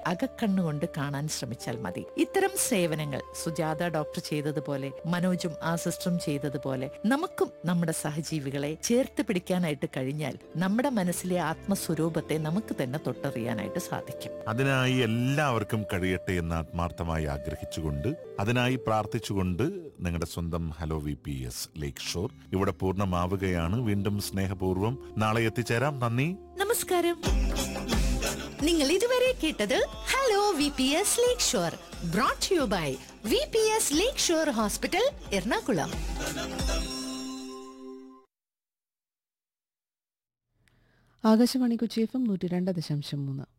അകക്കണ്ണുകൊണ്ട് കാണാൻ ശ്രമിച്ചാൽ മതി ഇത്തരം സേവനങ്ങൾ സുജാത ഡോക്ടർ ചെയ്തതുപോലെ മനോജും ആ സിസ്റ്ററും ചെയ്തതുപോലെ നമുക്കും നമ്മുടെ സഹജീവികളെ ചേർത്ത് പിടിക്കാനായിട്ട് കഴിഞ്ഞാൽ നമ്മുടെ മനസ്സിലെ ആത്മസ്വരൂപത്തെ നമുക്ക് തന്നെ തൊട്ടറിയാനായിട്ട് സാധിക്കും അതിനായി എല്ലാവർക്കും കഴിയട്ടെ എന്ന് ആത്മാർത്ഥമായി ആഗ്രഹിച്ചുകൊണ്ട് അതിനായി പ്രാർത്ഥിച്ചുകൊണ്ട് നിങ്ങളുടെ സ്വന്തം hello V P S Lakeshore ഇവിടെ പൂർണ്ണമാവുകയാണ് വീണ്ടും സ്നേഹപൂർവ്വം നാളെ എത്തിച്ചേരാം നന്ദി നമസ്കാരം നിങ്ങൾ ഇതുവരെ കേട്ടത് hello V P S Lakeshore brought you by V P S Lakeshore hospital Ernakulam Akashvani Kochi F M നൂറ്റി രണ്ട് ദശാംശം മൂന്ന്